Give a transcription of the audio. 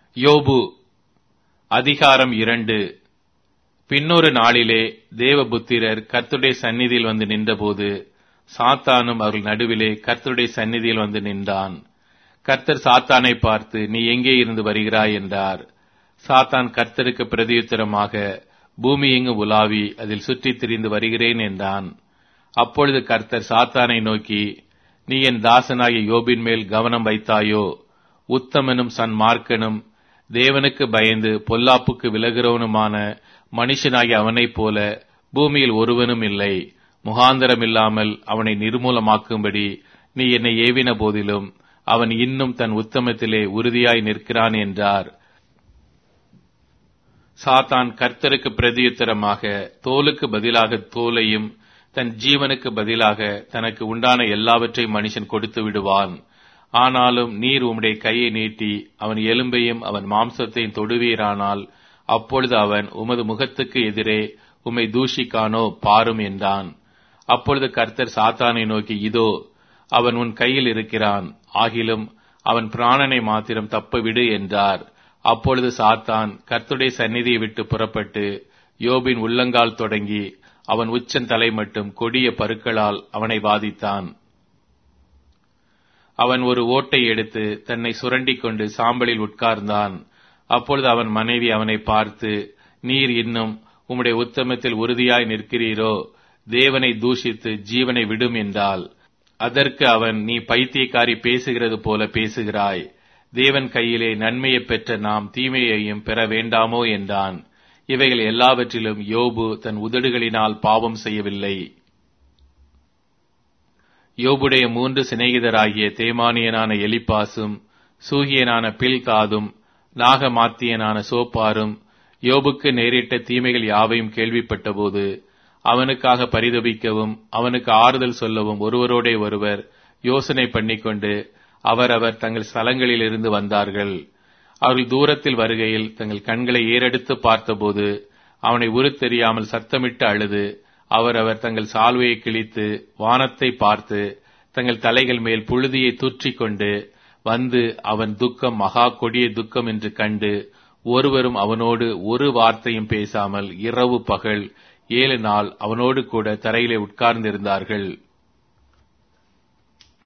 யோபு அதிகாரம் இரண்டு பின்னொரு நாளிலே தேவபுத்திரர் கர்த்தருடைய சந்நிதியில் வந்து நின்றபோது சாத்தானும் அவர்கள் நடுவிலே கர்த்தருடைய சந்நிதியில் வந்து நின்றான் கர்த்தர் சாத்தானை பார்த்து நீ எங்கே இருந்து வருகிறாய் என்றார் சாத்தான் கர்த்தருக்கு பிரதியுத்தரமாக பூமி எங்கு உலாவி அதில் சுற்றித் திரிந்து வருகிறேன் என்றான் அப்பொழுது கர்த்தர் சாத்தானை நோக்கி நீ என் தாசனாகிய யோபின் மேல் கவனம் வைத்தாயோ உத்தமனும் சன்மார்க்கனும் தேவனுக்கு பயந்து பொல்லாப்புக்கு விலகிறவனுமான மனுஷனாகிய அவனைப் போல பூமியில் ஒருவனும் இல்லை முகாந்தரம் இல்லாமல் அவனை நிர்மூலமாக்கும்படி நீ என்னை ஏவின போதிலும் அவன் இன்னும் தன் உத்தமத்திலே உறுதியாய் நிற்கிறான் என்றார் சாத்தான் கர்த்தருக்கு பிரதியுத்தரமாக தோலுக்கு பதிலாக தோலையும் தன் ஜீவனுக்கு பதிலாக தனக்கு உண்டான எல்லாவற்றையும் மனுஷன் கொடுத்து விடுவான் ஆனாலும் நீர் உம்முடைய கையை நீட்டி அவன் எலும்பையும் அவன் மாம்சத்தையும் தொடுவீரானால் அப்பொழுது அவன் உமது முகத்துக்கு எதிரே உம்மை தூஷிக்கானோ பாரும் என்றான் அப்பொழுது கர்த்தர் சாத்தானை நோக்கி இதோ அவன் உன் கையில் இருக்கிறான் ஆகிலும் அவன் பிராணனை மாத்திரம் தப்ப விடு என்றார் அப்பொழுது சாத்தான் கர்த்துடைய சந்நிதியை விட்டு புறப்பட்டு யோபின் உள்ளங்கால் தொடங்கி அவன் உச்சந்தலை மட்டும் கொடிய பருக்களால் அவனை வாதித்தான் அவன் ஒரு ஓட்டை எடுத்து தன்னை சுரண்டிக் கொண்டு சாம்பலில் உட்கார்ந்தான் அப்பொழுது அவன் மனைவி அவனை பார்த்து நீர் இன்னும் உம்முடைய உத்தமத்தில் உறுதியாய் நிற்கிறீரோ தேவனை தூஷித்து ஜீவனை விடும் என்றால் அதற்கு அவன் நீ பைத்தியக்காரி பேசுகிறது போல பேசுகிறாய் தேவன் கையிலே நன்மையை பெற்ற நாம் தீமையையும் பெற வேண்டாமோ என்றான் இவைகள் எல்லாவற்றிலும் யோபு தன் உதடுகளினால் பாவம் செய்யவில்லை யோபுடைய மூன்று சிநேகிதராகிய தேமானியனான எலிப்பாசும் சூகியனான பில்காதும் நாகமாத்தியனான சோப்பாரும் யோபுக்கு நேரிட்ட தீமைகள் யாவையும் கேள்விப்பட்டபோது அவனுக்காக பரிதபிக்கவும் அவனுக்கு ஆறுதல் சொல்லவும் ஒருவரோடே ஒருவர் யோசனை பண்ணிக்கொண்டு அவரவர் தங்கள் ஸ்தலங்களில் இருந்து வந்தார்கள் அவர்கள் தூரத்தில் வருகையில் தங்கள் கண்களை ஏறெடுத்து பார்த்தபோது அவனை உருத்தெரியாமல் சத்தமிட்டு அழுது அவரவர் தங்கள் சால்வையை கிழித்து வானத்தை பார்த்து தங்கள் தலைகள் மேல் புழுதியை தூற்றிக் கொண்டு வந்து அவன் துக்கம் மகா கொடிய துக்கம் என்று கண்டு ஒருவரும் அவனோடு ஒரு வார்த்தையும் பேசாமல் இரவு பகல் ஏழு நாள் அவனோடு கூட தரையிலே உட்கார்ந்திருந்தார்கள்